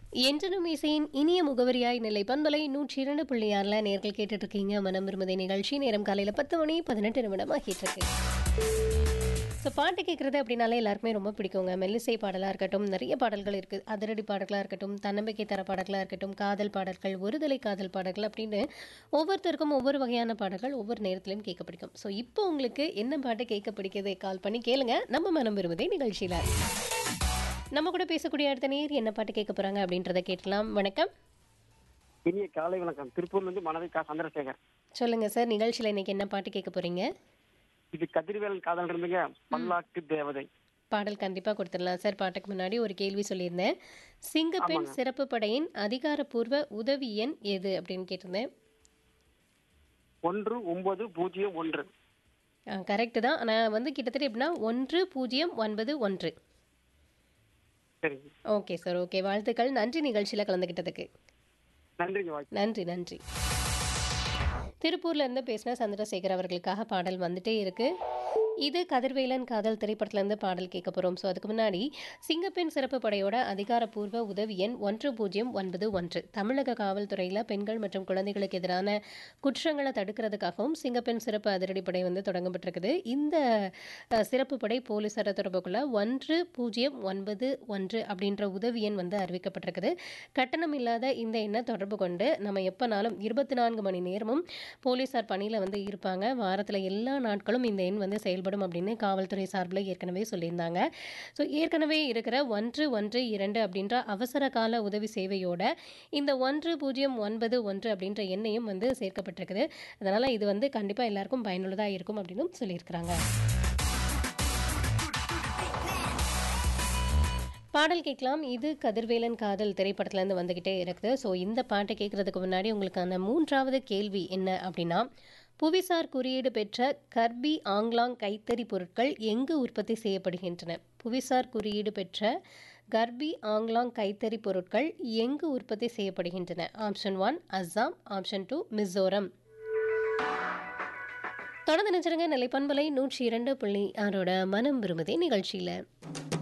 என்றனும் இசையின் இனிய முகவரியாய் நிலை பண்பலை நூற்றி இரண்டு புள்ளி ஆறில் நேர்கள் கேட்டுட்டு இருக்கீங்க மனம் விரும்புதை நிகழ்ச்சி நேரம் காலையில் பத்து மணி பதினெட்டு நிமிடம் ஆகிட்டு இருக்கு ஸோ பாட்டு கேட்குறது அப்படின்னாலே எல்லாருக்குமே ரொம்ப பிடிக்குங்க மெல்லிசை பாடலாக இருக்கட்டும் நிறைய பாடல்கள் இருக்குது அதிரடி பாடல்களாக இருக்கட்டும் தன்னம்பிக்கை தர பாடல்களாக இருக்கட்டும் காதல் பாடல்கள் ஒருதலை காதல் பாடல்கள் அப்படின்னு ஒவ்வொருத்தருக்கும் ஒவ்வொரு வகையான பாடல்கள் ஒவ்வொரு நேரத்திலையும் கேட்க பிடிக்கும் ஸோ இப்போ உங்களுக்கு என்ன பாட்டு கேட்க பிடிக்குது கால் பண்ணி கேளுங்க நம்ம மனம் விரும்புதை நிகழ்ச்சியில் நம்ம கூட பேசக்கூடிய அடுத்த நேர் என்ன பாட்டு கேட்க போறாங்க அப்படின்றத கேட்கலாம் வணக்கம் இனிய காலை வணக்கம் திருப்பூர்ல இருந்து மனதை கா சந்திரசேகர் சொல்லுங்க சார் நிகழ்ச்சியில் இன்னைக்கு என்ன பாட்டு கேட்க போறீங்க இது கதிர்வேலன் காதல் இருந்துங்க பல்லாக்கு தேவதை பாடல் கண்டிப்பாக கொடுத்துடலாம் சார் பாட்டுக்கு முன்னாடி ஒரு கேள்வி சொல்லியிருந்தேன் சிங்கப்பெண் சிறப்பு படையின் அதிகாரப்பூர்வ உதவி எண் எது அப்படின்னு கேட்டிருந்தேன் ஒன்று ஒன்பது பூஜ்ஜியம் ஒன்று கரெக்டு தான் ஆனால் வந்து கிட்டத்தட்ட எப்படின்னா ஒன்று பூஜ்ஜியம் ஒன்பது ஒன்று சரிங்க ஓகே சார் ஓகே வாழ்த்துக்கள் நன்றி நிகழ்ச்சியில் கலந்துக்கிட்டதுக்கு நன்றிங்க வாழ்க்கை நன்றி நன்றி திருப்பூர்ல இருந்து பேசின சந்திரசேகர் அவர்களுக்காக பாடல் வந்துட்டே இருக்கு இது கதிர்வேலன் காதல் திரைப்படத்துல இருந்து பாடல் கேட்க போறோம் ஸோ அதுக்கு முன்னாடி சிங்கப்பெண் சிறப்பு படையோட அதிகாரப்பூர்வ உதவி எண் ஒன்று பூஜ்ஜியம் ஒன்பது ஒன்று தமிழக காவல்துறையில் பெண்கள் மற்றும் குழந்தைகளுக்கு எதிரான குற்றங்களை தடுக்கிறதுக்காகவும் சிங்கப்பெண் சிறப்பு அதிரடிப்படை வந்து தொடங்கப்பட்டிருக்குது இந்த அஹ், சிறப்பு படை போலீசாரை தொடர்புக்குள்ள ஒன்று பூஜ்ஜியம் ஒன்பது ஒன்று அப்படின்ற உதவி எண் வந்து அறிவிக்கப்பட்டிருக்குது கட்டணம் இல்லாத இந்த எண்ணை தொடர்பு கொண்டு நம்ம எப்போனாலும் இருபத்தி நான்கு மணி நேரமும் போலீசார் பணியில் வந்து இருப்பாங்க வாரத்தில் எல்லா நாட்களும் இந்த எண் வந்து செயல்படும் அப்படின்னு காவல்துறை சார்பில் ஏற்கனவே சொல்லியிருந்தாங்க ஸோ ஏற்கனவே இருக்கிற ஒன்று ஒன்று இரண்டு அப்படின்ற அவசர கால உதவி சேவையோட இந்த ஒன்று பூஜ்ஜியம் ஒன்பது ஒன்று அப்படின்ற எண்ணையும் வந்து சேர்க்கப்பட்டிருக்குது அதனால் இது வந்து கண்டிப்பாக எல்லாருக்கும் பயனுள்ளதாக இருக்கும் அப்படின்னு சொல்லியிருக்கிறாங்க பாடல் கேட்கலாம் இது கதிர்வேலன் காதல் திரைப்படத்துலேருந்து வந்துக்கிட்டே இருக்குது ஸோ இந்த பாட்டை கேட்குறதுக்கு முன்னாடி உங்களுக்கான மூன்றாவது கேள்வி என்ன அப்படின்னா புவிசார் குறியீடு பெற்ற கர்பி ஆங்லாங் கைத்தறி பொருட்கள் எங்கு உற்பத்தி செய்யப்படுகின்றன புவிசார் குறியீடு பெற்ற கர்பி ஆங்லாங் கைத்தறி பொருட்கள் எங்கு உற்பத்தி செய்யப்படுகின்றன option one Assam option two Mizoram தொடர்ந்து நினைச்சிருங்க நிலைப்பண்பலை நூற்றி இரண்டு புள்ளி ஆறோட மனம் விரும்புதே நிகழ்ச்சியில்